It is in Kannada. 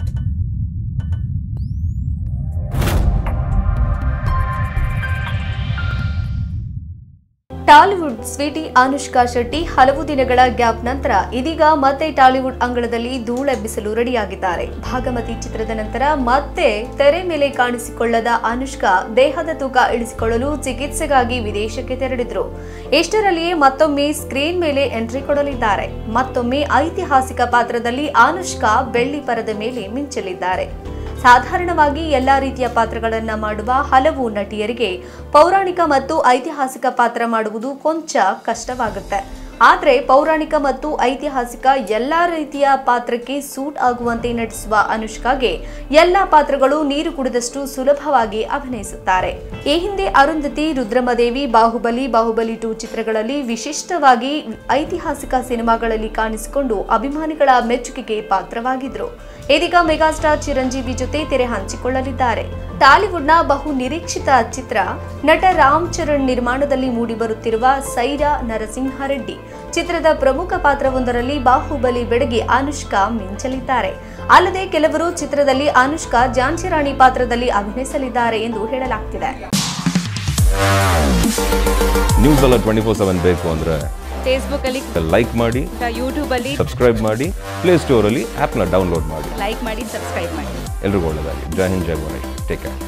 ಟಾಲಿವುಡ್ ಸ್ವೀಟಿ ಅನುಷ್ಕಾ ಶೆಟ್ಟಿ ಹಲವು ದಿನಗಳ ಗ್ಯಾಪ್ ನಂತರ ಇದೀಗ ಮತ್ತೆ ಟಾಲಿವುಡ್ ಅಂಗಳದಲ್ಲಿ ಧೂಳೆಬ್ಬಿಸಲು ರೆಡಿಯಾಗಿದ್ದಾರೆ ಭಾಗಮತಿ ಚಿತ್ರದ ನಂತರ ಮತ್ತೆ ತೆರೆ ಮೇಲೆ ಕಾಣಿಸಿಕೊಳ್ಳದ ಅನುಷ್ಕಾ ದೇಹದ ತೂಕ ಇಳಿಸಿಕೊಳ್ಳಲು ಚಿಕಿತ್ಸೆಗಾಗಿ ವಿದೇಶಕ್ಕೆ ತೆರಳಿದ್ರು ಇಷ್ಟರಲ್ಲಿಯೇ ಮತ್ತೊಮ್ಮೆ ಸ್ಕ್ರೀನ್ ಮೇಲೆ ಎಂಟ್ರಿ ಕೊಡಲಿದ್ದಾರೆ ಮತ್ತೊಮ್ಮೆ ಐತಿಹಾಸಿಕ ಪಾತ್ರದಲ್ಲಿ ಅನುಷ್ಕಾ ಬೆಳ್ಳಿ ಪರದ ಮೇಲೆ ಮಿಂಚಲಿದ್ದಾರೆ ಸಾಧಾರಣವಾಗಿ ಎಲ್ಲಾ ರೀತಿಯ ಪಾತ್ರಗಳನ್ನ ಮಾಡುವ ಹಲವು ನಟಿಯರಿಗೆ ಪೌರಾಣಿಕ ಮತ್ತು ಐತಿಹಾಸಿಕ ಪಾತ್ರ ಮಾಡುವುದು ಕೊಂಚ ಕಷ್ಟವಾಗುತ್ತೆ ಆದರೆ ಪೌರಾಣಿಕ ಮತ್ತು ಐತಿಹಾಸಿಕ ಎಲ್ಲಾ ರೀತಿಯ ಪಾತ್ರಕ್ಕೆ ಸೂಟ್ ಆಗುವಂತೆ ನಟಿಸುವ ಅನುಷ್ಕಾಗೆ ಎಲ್ಲಾ ಪಾತ್ರಗಳು ನೀರು ಕುಡಿದಷ್ಟು ಸುಲಭವಾಗಿ ಅಭಿನಯಿಸುತ್ತಾರೆ ಈ ಹಿಂದೆ ಅರುಂಧತಿ ರುದ್ರಮದೇವಿ ಬಾಹುಬಲಿ ಬಾಹುಬಲಿ ಟು ಚಿತ್ರಗಳಲ್ಲಿ ವಿಶಿಷ್ಟವಾಗಿ ಐತಿಹಾಸಿಕ ಸಿನಿಮಾಗಳಲ್ಲಿ ಕಾಣಿಸಿಕೊಂಡು ಅಭಿಮಾನಿಗಳ ಮೆಚ್ಚುಗೆಗೆ ಪಾತ್ರವಾಗಿದ್ರು ಇದೀಗ ಮೆಗಾಸ್ಟಾರ್ ಚಿರಂಜೀವಿ ಜೊತೆ ತೆರೆ ಹಂಚಿಕೊಳ್ಳಲಿದ್ದಾರೆ ಟಾಲಿವುಡ್ನ ಬಹು ನಿರೀಕ್ಷಿತ ಚಿತ್ರ ನಟ ರಾಮ್ ಚರಣ್ ನಿರ್ಮಾಣದಲ್ಲಿ ಮೂಡಿಬರುತ್ತಿರುವ ಸೈರಾ ನರಸಿಂಹಾರೆಡ್ಡಿ ಚಿತ್ರದ ಪ್ರಮುಖ ಪಾತ್ರವೊಂದರಲ್ಲಿ ಬಾಹುಬಲಿ ಬೆಡಗಿ ಅನುಷ್ಕಾ ಮಿಂಚಲಿದ್ದಾರೆ ಅಲ್ಲದೆ ಕೆಲವರು ಚಿತ್ರದಲ್ಲಿ ಅನುಷ್ಕಾ ಝಾನ್ಸಿ ರಾಣಿ ಪಾತ್ರದಲ್ಲಿ ಅಭಿನಯಿಸಲಿದ್ದಾರೆ ಎಂದು ಹೇಳಲಾಗ್ತಿದೆ ನ್ಯೂಸ್ ಎಲ್ಲ ಟ್ವೆಂಟಿ ಫೋರ್ ಸೆವೆನ್ ಬೇಕು ಅಂದರೆ ಫೇಸ್ಬುಕ್ ಅಲ್ಲಿ ಲೈಕ್ ಮಾಡಿ ಯೂಟ್ಯೂಬ್ ಅಲ್ಲಿ ಸಬ್ಸ್ಕ್ರೈಬ್ ಮಾಡಿ ಪ್ಲೇಸ್ಟೋರಲ್ಲಿ ಆ್ಯಪ್ನ ಡೌನ್ಲೋಡ್ ಮಾಡಿ ಲೈಕ್ ಮಾಡಿ ಸಬ್ಸ್ಕ್ರೈಬ್ ಮಾಡಿ ಎಲ್ರಿಗೂ ಒಳ್ಳೆಯದಾಗಿ ಜೈ ಹಿಂದ್ ಜೈ ಗಣೇಶ್ ಟೇಕ್ ಕೇರ್